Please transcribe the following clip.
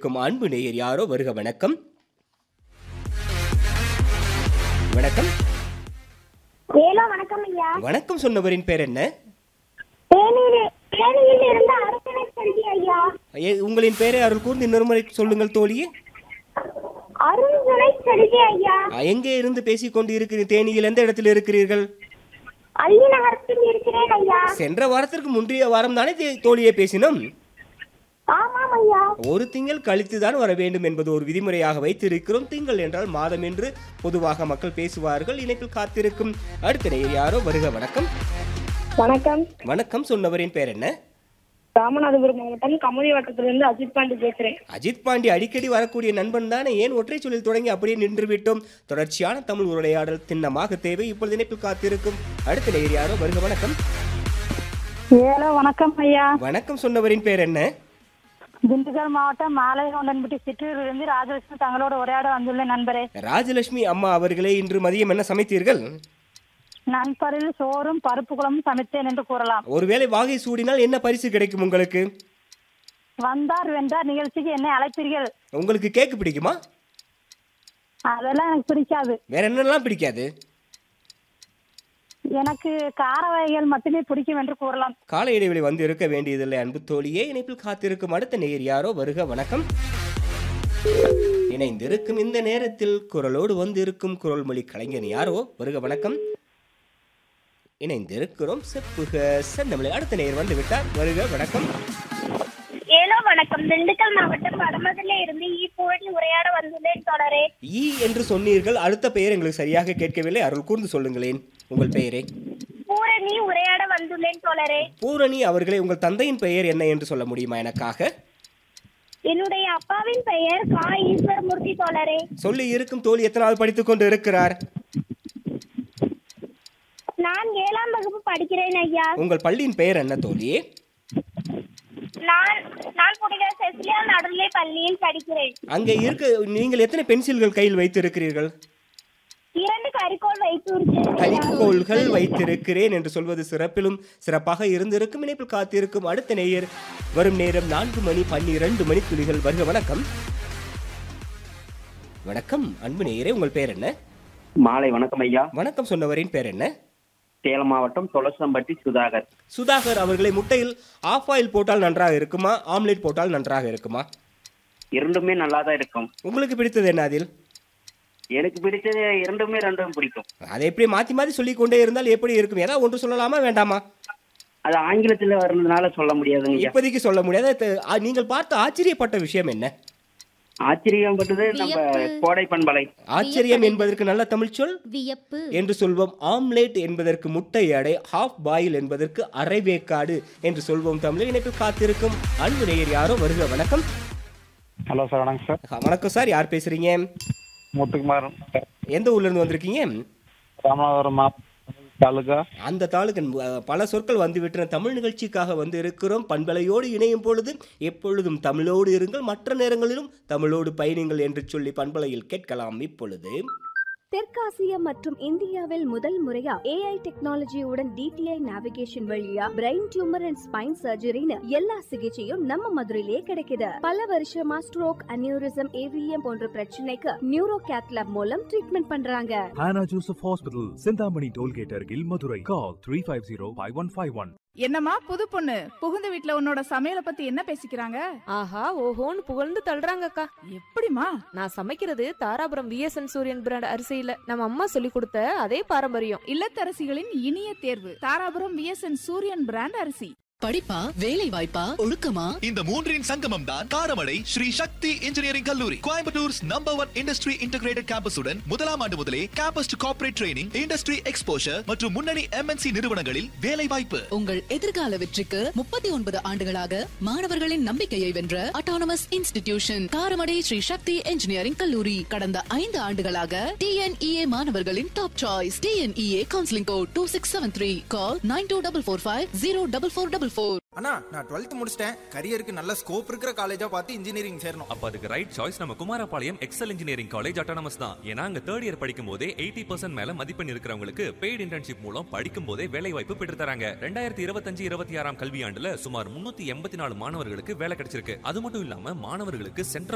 காத்திருக்கும் அன்பு நேயர் யாரோ வருக வணக்கம் வணக்கம் ஏலோ வணக்கம் ஐயா வணக்கம் சொன்னவரின் பேர் என்ன தேனியில் தேனியில் இருந்து அரசனை செல்வி ஐயா ஏ- உங்களின் பேரை அருள் கூர்ந்து இன்னொரு முறை சொல்லுங்கள் தோழியே அருண்துணை செல்வி ஐயா அ, எங்கே இருந்து பேசிக் கொண்டு இருக்கிறீர்கள் தேனியில் எந்த இடத்தில் இருக்கிறீர்கள் அள்ளி நகரத்தில் இருக்கிறேன் ஐயா சென்ற வாரத்திற்கு முந்தைய வாரம் தானே தே- தோழியை பேசினோம் ஆமாம் ஐயா ஒரு திங்கள் கழித்து தான் வர வேண்டும் என்பது ஒரு விதிமுறையாக வைத்திருக்கிறோம் திங்கள் என்றால் மாதம் என்று பொதுவாக மக்கள் பேசுவார்கள் இணைப்பில் காத்திருக்கும் அடுத்த நேயர் யாரோ வருக வணக்கம் வணக்கம் வணக்கம் சொன்னவரின் பேர் என்ன ராமநாதபுரம் மாவட்டம் கமுதி வட்டத்திலிருந்து அஜித் பாண்டி பேசுறேன் அஜித் பாண்டி அடிக்கடி வரக்கூடிய நண்பன் தானே ஏன் ஒற்றை சொல்லில் தொடங்கி அப்படியே நின்று விட்டோம் தொடர்ச்சியான தமிழ் உரையாடல் திண்ணமாக தேவை இப்பொழுது இணைப்பில் காத்திருக்கும் அடுத்த நேயர் யாரோ வருக வணக்கம் ஏலோ வணக்கம் ஐயா வணக்கம் சொன்னவரின் பேர் என்ன திண்டுக்கல் மாவட்டம் மாலை கொண்டன்பட்டி சிற்றூரிலிருந்து ராஜலட்சுமி தங்களோட உரையாட வந்துள்ள நண்பரே ராஜலட்சுமி அம்மா அவர்களே இன்று மதியம் என்ன சமைத்தீர்கள் நண்பரில் சோறும் பருப்பு குழம்பும் சமைத்தேன் என்று கூறலாம் ஒருவேளை வாகை சூடினால் என்ன பரிசு கிடைக்கும் உங்களுக்கு வந்தார் வென்றார் நிகழ்ச்சிக்கு என்னை அழைப்பீர்கள் உங்களுக்கு கேக்கு பிடிக்குமா அதெல்லாம் எனக்கு பிடிக்காது வேற என்னெல்லாம் பிடிக்காது எனக்கு கார வகைகள் மட்டுமே பிடிக்கும் என்று கூறலாம் கால இடைவெளி வந்து இருக்க வேண்டியதில்லை அன்பு தோழியே இணைப்பில் காத்திருக்கும் அடுத்த நேயர் யாரோ வருக வணக்கம் இணைந்திருக்கும் இந்த நேரத்தில் குரலோடு வந்து இருக்கும் குரல்மொழி கலைஞன் யாரோ வருக வணக்கம் இணைந்திருக்கிறோம் செப்புக செந்தமிழ் அடுத்த நேயர் வந்து விட்டார் வருக வணக்கம் ஏலோ வணக்கம் திண்டுக்கல் மாவட்டம் வடமதுல இருந்து ஈப்போடி உரையாட வந்துள்ளேன் தொடரே ஈ என்று சொன்னீர்கள் அடுத்த பெயர் எங்களுக்கு சரியாக கேட்கவில்லை அருள் கூர்ந்து சொல்லுங்களேன் உங்கள் பெயரை பூரணி உரையாட வந்துள்ளேன் தொடரே பூரணி அவர்களே உங்கள் தந்தையின் பெயர் என்ன என்று சொல்ல முடியுமா எனக்காக என்னுடைய அப்பாவின் பெயர் கா ஈஸ்வரமூர்த்தி தோழரே சொல்லி இருக்கும் தோழி எத்தனாவது படித்துக் கொண்டு இருக்கிறார் நான் ஏழாம் வகுப்பு படிக்கிறேன் ஐயா உங்கள் பள்ளியின் பெயர் என்ன தோழி நான் நான் புனித செசிலியா நடுநிலை பள்ளியில் படிக்கிறேன் அங்கே இருக்க நீங்கள் எத்தனை பென்சில்கள் கையில் வைத்திருக்கிறீர்கள் இரண்டு கரிக்கோள் வைத்து இருக்கிறேன் ஐயா. கலிக்கோள்கள் வைத்திருக்கிறேன் என்று சொல்வது சிறப்பிலும் சிறப்பாக இருந்திருக்கும் இணைப்பில் காத்திருக்கும் அடுத்த நேயர் வரும் நேரம் நான்கு மணி பன்னிரண்டு மணி துளிகள் வருக வணக்கம் வணக்கம் அன்பு நேயரே உங்கள் பேர் என்ன மாலை வணக்கம் ஐயா வணக்கம் சொன்னவரின் பேர் என்ன சேலம் மாவட்டம் தொலசம்பட்டி சுதாகர் சுதாகர் அவர்களை முட்டையில் ஆஃப் ஆயில் போட்டால் நன்றாக இருக்குமா ஆம்லெட் போட்டால் நன்றாக இருக்குமா இரண்டுமே நல்லா தான் இருக்கும் உங்களுக்கு பிடித்தது என்ன அதில் எனக்கு பிடிச்சது இரண்டுமே ரெண்டும் பிடிக்கும் அதை எப்படி மாற்றி மாற்றி சொல்லிக் கொண்டே இருந்தால் எப்படி இருக்கும் ஏதாவது ஒன்று சொல்லலாமா வேண்டாமா அது ஆங்கிலத்துல வர்றதுனால சொல்ல முடியாதுங்க ஐயா இப்போதைக்கு சொல்ல முடியாது த- ஆ, நீங்கள் பார்த்து ஆச்சரியப்பட்ட விஷயம் என்ன ஆச்சரியம் பட்டது நம்ம கோடை பண்பலை ஆச்சரியம் என்பதற்கு நல்ல தமிழ் சொல் வியப்பு என்று சொல்வோம் ஆம்லேட் என்பதற்கு முட்டை அடை ஹாஃப் பாயில் என்பதற்கு அரை வேக்காடு என்று சொல்வோம் தமிழில் இணைப்பில் காத்திருக்கும் அன்பு நேயர் யாரோ வருக வணக்கம் ஹலோ சார் வணக்கம் சார் ஆ, வணக்கம் சார் யார் பேசுறீங்க முத்துக்குமார் எந்த ஊர்ல இருந்து வந்திருக்கீங்க ராமநாதபுரம் மாவட்டம் தாலுகா அந்த தாளுக்கு அஹ், பல சொற்கள் வந்துவிட்டன தமிழ் நிகழ்ச்சிக்காக வந்து இருக்கிறோம் பண்பலையோடு இணையும் பொழுது எப்பொழுதும் தமிழோடு இருங்கள் மற்ற நேரங்களிலும் தமிழோடு பயணிங்கள் என்று சொல்லி பண்பலையில் கேட்கலாம் இப்பொழுது தெற்காசிய மற்றும் இந்தியாவில் முதல் முறையா ஏஐ டெக்னாலஜியுடன் டிடிஐ நேவிகேஷன் வழியா பிரெயின் டியூமர் அண்ட் ஸ்பைன் சர்ஜரின்னு எல்லா சிகிச்சையும் நம்ம மதுரையிலே கிடைக்குது பல வருஷமா ஸ்ட்ரோக் அனியூரிசம் ஏவிஎம் போன்ற பிரச்சனைக்கு நியூரோ கேத்லாப் மூலம் ட்ரீட்மெண்ட் பண்றாங்க Hannah Joseph Hospital, Sindhamani Tollgate அருகில் Madurai call three five zero five one five one என்னம்மா புது பொண்ணு புகுந்த வீட்ல உன்னோட சமையல பத்தி என்ன பேசிக்கிறாங்க ஆஹா ஓஹோன்னு புகழ்ந்து தள்ளுறாங்கக்கா எப்படிமா நான் சமைக்கிறது தாராபுரம் விஎஸ்என் சூரியன் பிராண்ட் அரிசியில நம்ம அம்மா சொல்லி கொடுத்த அதே பாரம்பரியம் இல்லத்தரசிகளின் இனிய தேர்வு தாராபுரம் விஎஸ்என் சூரியன் பிராண்ட் அரிசி படிப்பா வேலை வாய்ப்பா ஒழுக்கமா இந்த மூன்றின் சங்கமம் தான் காரமடை ஸ்ரீ சக்தி இன்ஜினியரிங் கல்லூரி Coimbatore's number one industry integrated கேம்பஸுடன் முதலாம் ஆண்டு முதலே campus to corporate training industry exposure மற்றும் முன்னணி எம்என்சி நிறுவனங்களில் வேலை வாய்ப்பு உங்கள் எதிர்கால வெற்றிக்கு முப்பத்தி ஒன்பது ஆண்டுகளாக மாணவர்களின் நம்பிக்கையை வென்ற autonomous institution Karamadai Sri Sakthi engineering கல்லூரி கடந்த ஐந்து ஆண்டுகளாக டிஎன்இஏ மாணவர்களின் top choice TNEA counselling code two six seven three call nine two double four five zero double four double four அண்ணா நான் டுவெல்த் முடிச்சிட்டேன் கரியருக்கு நல்ல ஸ்கோப் இருக்கிற காலேஜா பார்த்து இன்ஜினியரிங் சேரணும் அப்ப அதுக்கு ரைட் சாய்ஸ் நம்ம Kumarapalayam Excel engineering college autonomous தான் ஏன்னா அங்க தேர்ட் இயர் படிக்கும் போதே எயிட்டி பர்சன்ட் மேல மதிப்பெண் இருக்கிறவங்களுக்கு பெய்டு இன்டர்ன்ஷிப் மூலம் படிக்கும் போதே வேலை வாய்ப்பு பெற்று தராங்க ரெண்டாயிரத்தி இருபத்தஞ்சு இருபத்தி ஆறாம் கல்வியாண்டுல சுமார் முன்னூத்தி எண்பத்தி நாலு மாணவர்களுக்கு வேலை கிடைச்சிருக்கு அது மட்டும் இல்லாம மாணவர்களுக்கு சென்ட்ரல்